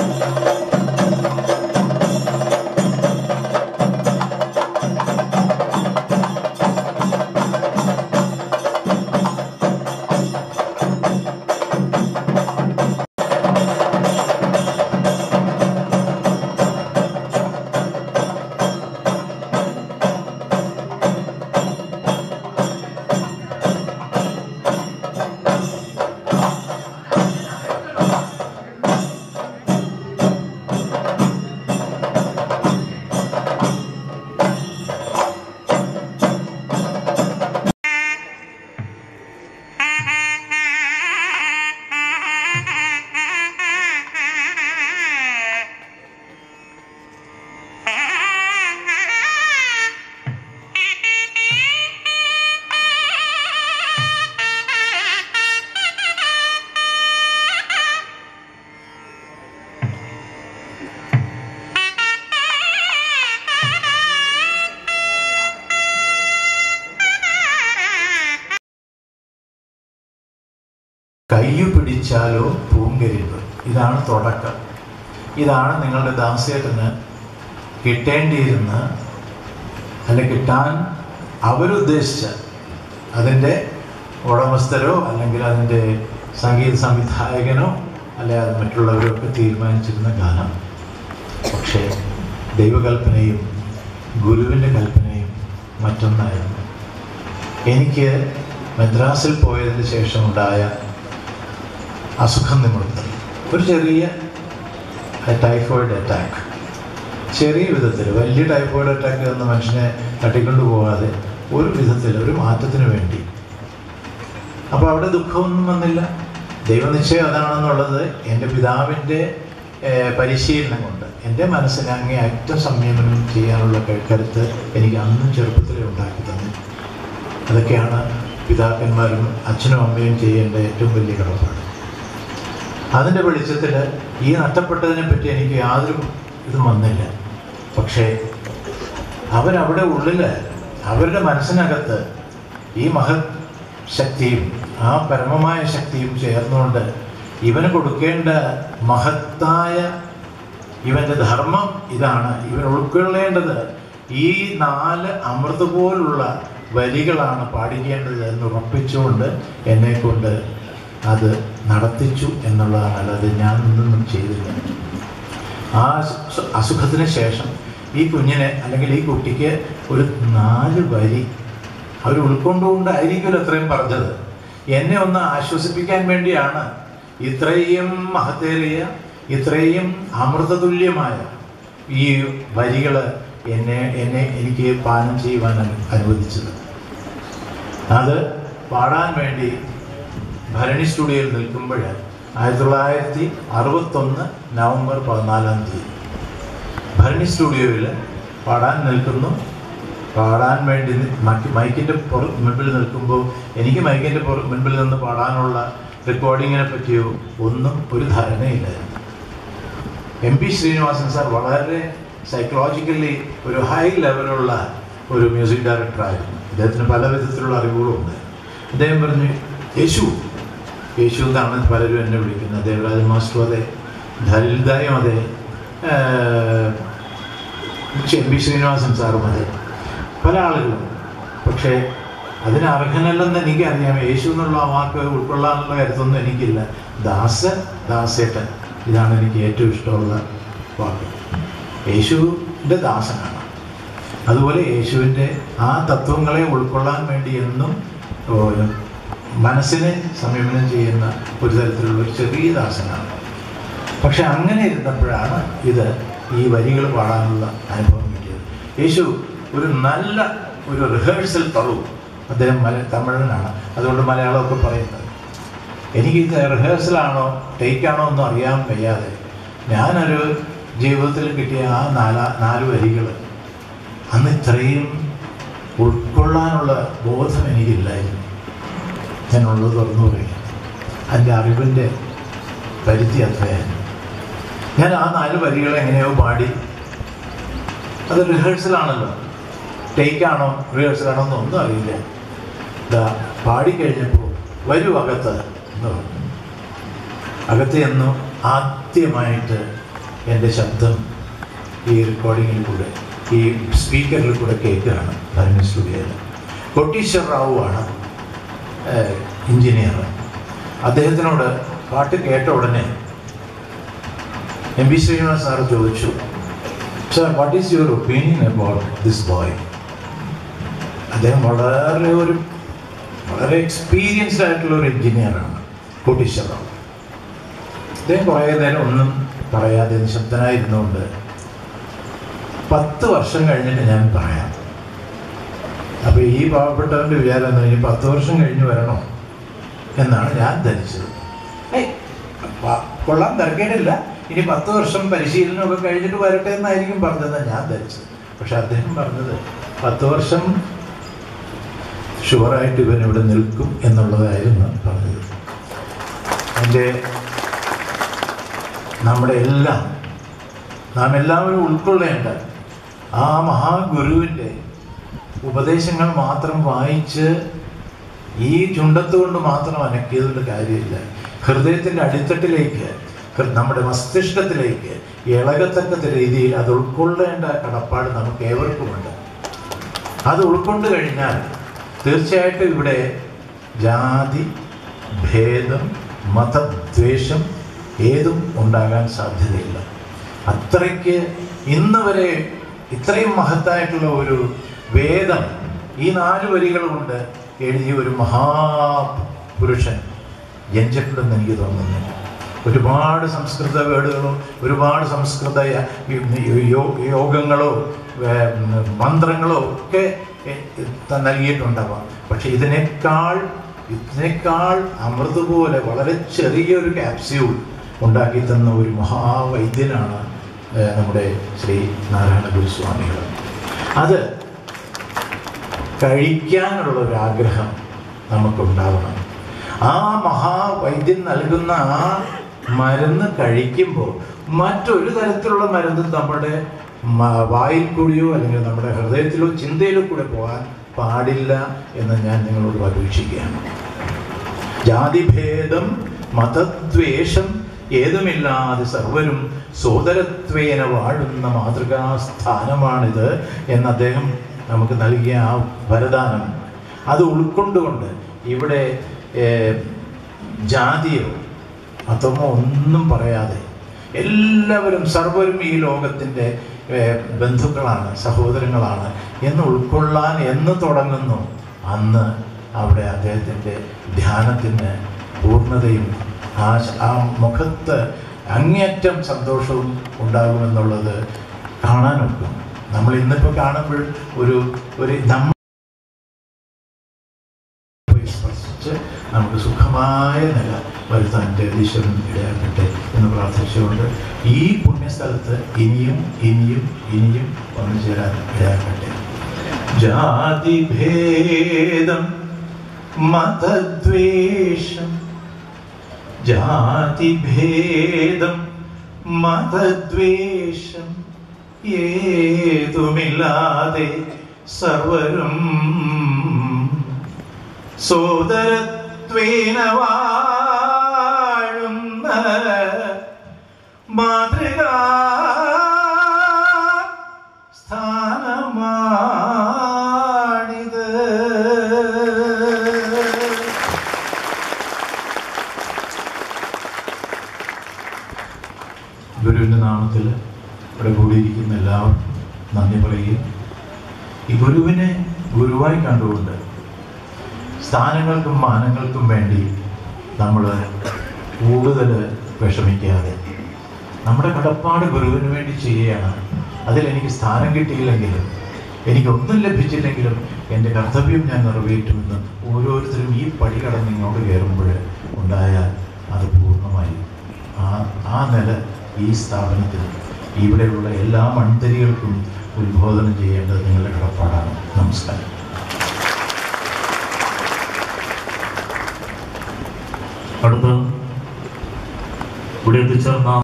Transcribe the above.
കയ്യു പിടിച്ചാലോ പൂങ്കരിവ് ഇതാണ് തുടക്കം ഇതാണ് നിങ്ങളുടെ ദാസേട്ടന് കിട്ടേണ്ടിയിരുന്ന അല്ല കിട്ടാൻ അവരുദ്ദേശിച്ച അതിൻ്റെ ഉടമസ്ഥരോ അല്ലെങ്കിൽ അതിൻ്റെ സംഗീത സംവിധായകനോ അല്ലെ അത് മറ്റുള്ളവരോ ഒക്കെ തീരുമാനിച്ചിരുന്ന ഗാനം പക്ഷേ ദൈവകൽപ്പനയും ഗുരുവിൻ്റെ കൽപ്പനയും മറ്റൊന്നായിരുന്നു എനിക്ക് മദ്രാസിൽ പോയതിന് ശേഷമുണ്ടായ അസുഖം നിമിത്തം ഒരു ചെറിയ ടൈഫോയിഡ് അറ്റാക്ക് ചെറിയ വിധത്തിൽ വലിയ ടൈഫോയിഡ് അറ്റാക്ക് എന്ന മനുഷ്യനെ തട്ടിക്കൊണ്ടു പോകാതെ ഒരു വിധത്തിൽ ഒരു മാറ്റത്തിന് വേണ്ടി അപ്പോൾ അവിടെ ദുഃഖമൊന്നും വന്നില്ല ദൈവനിശ്ചയം അതാണെന്നുള്ളത് എൻ്റെ പിതാവിൻ്റെ ഏഹ്, പരിശീലനം കൊണ്ട് എൻ്റെ മനസ്സിനെ അങ്ങേ അറ്റം സംയമനം ചെയ്യാനുള്ള ക- കരുത്ത് എനിക്ക് അന്നും ചെറുപ്പത്തിലേ ഉണ്ടാക്കി തന്നു അതൊക്കെയാണ് പിതാക്കന്മാരും അച്ഛനും അമ്മയും ചെയ്യേണ്ട ഏറ്റവും വലിയ കടപ്പാട് അതിൻ്റെ വെളിച്ചത്തിൽ ഈ നഷ്ടപ്പെട്ടതിനെ പറ്റി എനിക്ക് യാതൊരു ഇതും വന്നില്ല പക്ഷേ അവരവിടെ ഉള്ളിൽ അവരുടെ മനസ്സിനകത്ത് ഈ മഹത് ശക്തിയും ആ പരമമായ ശക്തിയും ചേർന്നുകൊണ്ട് ഇവന് കൊടുക്കേണ്ട മഹത്തായ ഇവൻ്റെ ധർമ്മം ഇതാണ് ഇവൻ ഉൾക്കൊള്ളേണ്ടത് ഈ നാല് അമൃത് പോലുള്ള വരികളാണ് പാടിക്കേണ്ടത് എന്ന് ഉറപ്പിച്ചുകൊണ്ട് എന്നെ കൊണ്ട് അത് നടത്തിച്ചു എന്നുള്ളതാണ് അല്ലാതെ ഞാൻ ഒന്നും ചെയ്തില്ല ആ അസു- അസുഖത്തിന് ശേഷം ഈ കുഞ്ഞിനെ അല്ലെങ്കിൽ ഈ കുട്ടിക്ക് ഒരു നാല് വരി അവർ ഉൾക്കൊണ്ടുകൊണ്ടായിരിക്കുമല്ലോ അത്രയും പറഞ്ഞത് എന്നെ ഒന്ന് ആശ്വസിപ്പിക്കാൻ വേണ്ടിയാണ് ഇത്രയും മഹത്തേറിയ ഇത്രയും അമൃതതുല്യമായ ഈ വരികൾ എന്നെ എന്നെ എനിക്ക് പാനം ചെയ്യുവാൻ അനു- അനുവദിച്ചത് അത് പാടാൻ വേണ്ടി ഭരണി സ്റ്റുഡിയോയിൽ നിൽക്കുമ്പോൾ ആയിരത്തി തൊള്ളായിരത്തി അറുപത്തൊന്ന് നവംബർ പതിനാലാം തീയതി ഭരണി സ്റ്റുഡിയോയിൽ പാടാൻ നിൽക്കുന്നു പാടാൻ വേണ്ടി നി- മൈക്ക്- മൈക്കിൻ്റെ പുറ മുൻപിൽ നിൽക്കുമ്പോൾ എനിക്ക് മൈക്കിൻ്റെ പുറ മുൻപിൽ നിന്ന് പാടാനുള്ള റെക്കോർഡിങ്ങിനെ പറ്റിയോ ഒന്നും ഒരു ധാരണയില്ലായിരുന്നു എം പി ശ്രീനിവാസൻ സാർ വളരെ സൈക്കോളജിക്കലി ഒരു ഹൈ ലെവലുള്ള ഒരു മ്യൂസിക് ഡയറക്ടറായിരുന്നു അദ്ദേഹത്തിന് പല വിധത്തിലുള്ള അറിവുകളും ഉണ്ട് അദ്ദേഹം പറഞ്ഞു യേശു യേശു എന്നാണ് പലരും എന്നെ വിളിക്കുന്നത് ദേവരാജ മാസ്റ്റർ അതെ ധലിതായും അതെ എം പി ശ്രീനിവാസൻ സാറും അതെ പല ആളുകളും പക്ഷേ അതിന് അർഹനല്ലെന്ന് എനിക്കറിയാം യേശു എന്നുള്ള ആ വാക്ക് ഉൾക്കൊള്ളാനുള്ള കരുത്തൊന്നും എനിക്കില്ല ദാസ ദാസേട്ടൻ ഇതാണ് എനിക്ക് ഏറ്റവും ഇഷ്ടമുള്ള വാക്ക് യേശുവിൻ്റെ ദാസനാണ് അതുപോലെ യേശുവിൻ്റെ ആ തത്വങ്ങളെ ഉൾക്കൊള്ളാൻ വേണ്ടി എന്നും ഓ, മനസ്സിനെ സംയമനം ചെയ്യുന്ന ഒരു തരത്തിലുള്ള ഒരു ചെറിയ ദാസനാണ് പക്ഷെ അങ്ങനെ ഇരുന്നപ്പോഴാണ് ഇത് ഈ വരികൾ പാടാനുള്ള അനുഭവം കിട്ടിയത് യേശു ഒരു നല്ല ഒരു റിഹേഴ്സൽ തള്ളു അദ്ദേഹം മല തമിഴനാണ് അതുകൊണ്ട് മലയാളമൊക്കെ പറയുന്നത് എനിക്ക് ഇത് റിഹേഴ്സലാണോ ടേക്കാണോ ഒന്നും അറിയാൻ വയ്യാതെ ഞാനൊരു ജീവിതത്തിൽ കിട്ടിയ ആ നാലാ നാല് വരികൾ അന്ന് ഇത്രയും ഉൾക്കൊള്ളാനുള്ള ബോധം എനിക്കില്ലായിരുന്നു ഞാനുള്ളത് തുറന്നു പറയുക എൻ്റെ അറിവിൻ്റെ പരിധി അത്രയായിരുന്നു ഞാൻ ആ നാല് വരികൾ എങ്ങനെയോ പാടി അത് റിഹേഴ്സലാണല്ലോ ടേക്കാണോ റിഹേഴ്സലാണോ എന്നൊന്നും അറിയില്ല ഇതാ പാടിക്കഴിഞ്ഞപ്പോൾ വരൂ അകത്ത് എന്ന് പറഞ്ഞു അകത്ത് ചെന്നു ആദ്യമായിട്ട് എൻ്റെ ശബ്ദം ഈ റെക്കോർഡിങ്ങിൽ കൂടെ ഈ സ്പീക്കറിൽ കൂടെ കേൾക്കുകയാണ് ധർമ്മ സ്റ്റുഡിയോയിൽ കൊട്ടീശ്വർ റാവു ആണ് എഞ്ചിനീയർ അദ്ദേഹത്തിനോട് പാട്ട് കേട്ട ഉടനെ എം വി ശ്രീനിവാസ് സാർ ചോദിച്ചു sir what is your opinion about this boy അദ്ദേഹം വളരെ ഒരു വളരെ എക്സ്പീരിയൻസ്ഡ് ആയിട്ടുള്ള ഒരു എഞ്ചിനീയറാണ് കോട്ടീശ്വർ റാവു അദ്ദേഹം കുറേ നേരം ഒന്നും പറയാതെ നിശബ്ദനായിരുന്നുകൊണ്ട് പത്ത് വർഷം കഴിഞ്ഞിട്ട് ഞാൻ പറയാം അപ്പോൾ ഈ പാവപ്പെട്ടവൻ്റെ വിചാരം എന്താ ഇനി പത്ത് വർഷം കഴിഞ്ഞ് വരണോ എന്നാണ് ഞാൻ ധരിച്ചത് ഏയ് പ- കൊള്ളാൻ തിരക്കേടില്ല ഇനി പത്ത് വർഷം പരിശീലനമൊക്കെ കഴിഞ്ഞിട്ട് വരട്ടെ എന്നായിരിക്കും പറഞ്ഞതെന്ന് ഞാൻ ധരിച്ചത് പക്ഷെ അദ്ദേഹം പറഞ്ഞത് പത്ത് വർഷം ഷുവറായിട്ട് ഇവൻ ഇവിടെ നിൽക്കും എന്നുള്ളതായിരുന്നു പറഞ്ഞത് എൻ്റെ നമ്മുടെ എല്ലാം നാം എല്ലാവരും ഉൾക്കൊള്ളേണ്ട ആ മഹാഗുരുവിൻ്റെ ഉപദേശങ്ങൾ മാത്രം വായിച്ച് ഈ ചുണ്ടത്ത് കൊണ്ട് മാത്രം അനക്കിയതുകൊണ്ട് കാര്യമില്ല ഹൃദയത്തിൻ്റെ അടിത്തട്ടിലേക്ക് ഹൃ- നമ്മുടെ മസ്തിഷ്കത്തിലേക്ക് ഇളകത്തക്ക രീതിയിൽ അത് ഉൾക്കൊള്ളേണ്ട കടപ്പാട് നമുക്ക് ഏവർക്കുമുണ്ട് അത് ഉൾക്കൊണ്ട് കഴിഞ്ഞാൽ തീർച്ചയായിട്ടും ഇവിടെ ജാതി ഭേദം മതദ്വേഷം ഏതും ഉണ്ടാകാൻ സാധ്യതയില്ല അത്രയ്ക്ക് ഇന്ന് വരെ ഇത്രയും മഹത്തായിട്ടുള്ള ഒരു വേദം ഈ നാല് വരികൾ കൊണ്ട് എഴുതിയ ഒരു മഹാപുരുഷൻ ജനിച്ചിട്ടുണ്ടെന്ന് എനിക്ക് തോന്നുന്നില്ല ഒരുപാട് സംസ്കൃത വേർഡുകളോ ഒരുപാട് സംസ്കൃത യ- യോ- യോ- യോഗങ്ങളോ ഏർ, മന്ത്രങ്ങളോ ഒക്കെ എ- ത- നൽകിയിട്ടുണ്ടാവാം പക്ഷെ ഇതിനേക്കാൾ ഇതിനേക്കാൾ അമൃത് പോലെ വളരെ ചെറിയൊരു ക്യാപ്സ്യൂൾ ഉണ്ടാക്കി തന്ന ഒരു മഹാവൈദ്യനാണ് ഏർ, നമ്മുടെ ശ്രീ നാരായണ ഗുരുസ്വാമികൾ അത് കഴിക്കാനുള്ള ഒരു ആഗ്രഹം നമുക്കുണ്ടാവണം ആ മഹാവൈദ്യൻ നൽകുന്ന ആ മരുന്ന് കഴിക്കുമ്പോൾ മറ്റൊരു തരത്തിലുള്ള മരുന്ന് നമ്മുടെ മ- വായിൽ കൂടിയോ അല്ലെങ്കിൽ നമ്മുടെ ഹൃദയത്തിലോ ചിന്തയിലോ കൂടെ പോകാൻ പാടില്ല എന്ന് ഞാൻ നിങ്ങളോട് അപേക്ഷിക്കുകയാണ് ജാതിഭേദം മതദ്വേഷം ഏതുമില്ലാതെ സർവരും സോദരത്വേന വാഴുന്ന മാതൃകാ സ്ഥാനമാണിത് എന്ന് അദ്ദേഹം നമുക്ക് നൽകിയ ആ വരദാനം അത് ഉൾക്കൊണ്ടുകൊണ്ട് ഇവിടെ ഏർ, ജാതിയോ മതമോ ഒന്നും പറയാതെ എല്ലാവരും സർവരും ഈ ലോകത്തിൻ്റെ ഏർ, ബന്ധുക്കളാണ് സഹോദരങ്ങളാണ് എന്ന് ഉൾക്കൊള്ളാൻ എന്ന് തുടങ്ങുന്നു അന്ന് അവിടെ അദ്ദേഹത്തിൻ്റെ ധ്യാനത്തിന് പൂർണ്ണതയും ആ ശ- ആ മുഖത്ത് അങ്ങേയറ്റം സന്തോഷവും ഉണ്ടാകുമെന്നുള്ളത് കാണാനൊക്കും നമ്മൾ ഇന്നിപ്പോൾ കാണുമ്പോൾ ഒരു ഒരു നമ്മ സ്പർശിച്ച് നമുക്ക് സുഖമായ നില വരുത്താൻ ഈശ്വരൻ ഇടയാക്കട്ടെ എന്ന് പ്രാർത്ഥിച്ചുകൊണ്ട് ഈ പുണ്യസ്ഥലത്ത് ഇനിയും ഇനിയും ഇനിയും വന്നു ചേരാൻ ഇടയാക്കട്ടെ ജാതിഭേദം മതദ്വേഷം ജാതിഭേദം മതദ്വേഷം ഏതുമില്ലാതെ സർവരും സോദരത്വേന വാഴുന്ന മാതൃകാ സ്ഥാനമാണിത് ഗുരുവിൻ്റെ നാമത്തിൽ ഇവിടെ കൂടിയിരിക്കുന്ന എല്ലാവരും നന്ദി പറയുകയും ഈ ഗുരുവിനെ ഗുരുവായി കണ്ടുകൊണ്ട് സ്ഥാനങ്ങൾക്കും മാനങ്ങൾക്കും വേണ്ടി നമ്മൾ കൂടുതൽ വിഷമിക്കാതെ നമ്മുടെ കടപ്പാട് ഗുരുവിന് വേണ്ടി ചെയ്യുകയാണ് അതിൽ എനിക്ക് സ്ഥാനം കിട്ടിയില്ലെങ്കിലും എനിക്കൊന്നും ലഭിച്ചില്ലെങ്കിലും എൻ്റെ കർത്തവ്യം ഞാൻ നിറവേറ്റുമെന്ന് ഓരോരുത്തരും ഈ പടി കടന്ന് ഇങ്ങോട്ട് കയറുമ്പോൾ ഉണ്ടായാൽ അത് പൂർണ്ണമായി ആ ആ നില ഈ സ്ഥാപനത്തിൽ ഇവിടെയുള്ള എല്ലാ മൺതരികൾക്കും ഉത്ബോധനം ചെയ്യേണ്ടത് നിങ്ങളുടെ കടപ്പാടാണ് നമസ്കാരം അടുത്ത ഇവിടെ എത്തിച്ചേർന്ന